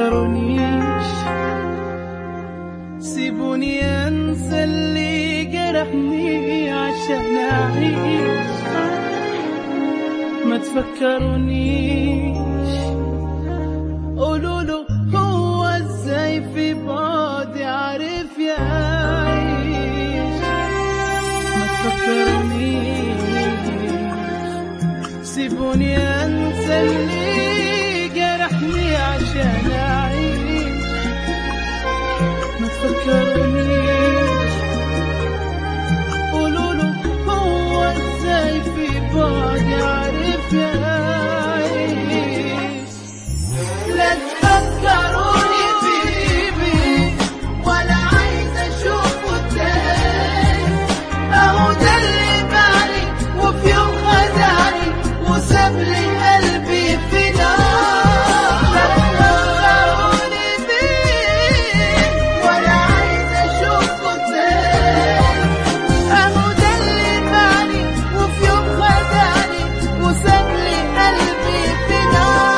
تفكرونيش سيبوني انسى اللي جرحني عشان اعيش ما تفكرونيش قولوا له هو ازاي في بعض عارف يعيش ما تفكرونيش سيبوني انسى اللي جرحني عشان اعيش ما تفكرونيش قولوا له هو ازاي في بعض يعرف يعيش لا تفكروني فيه ولا عايز اشوفه تاني اهو ده اللي بالي وفي يوم خدعني وساب لي قلبي في نار لا تفكروني فيه ولا عايز اشوفه تاني اهو ده اللي بالي وفي يوم خدعني وساب لي قلبي في نار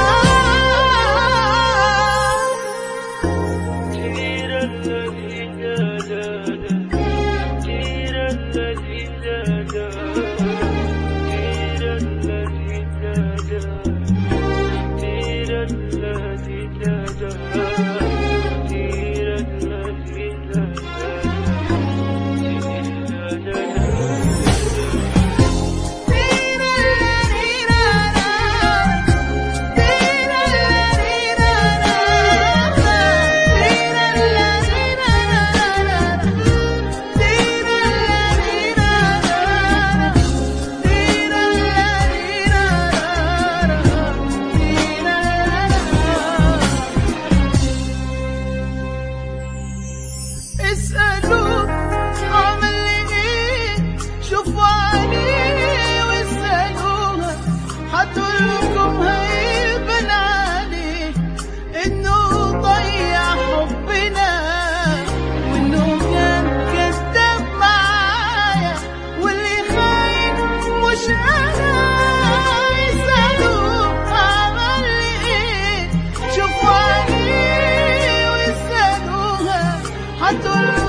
اسألوا عمل ايه شوفوا عليه واسألوها هتقولكم هيبان عليه انه ضيع حبنا وانه كان كذاب معايا واللي خاين مش انا اسألوا عمل ايه شوفوا عليه واسألوها هتقول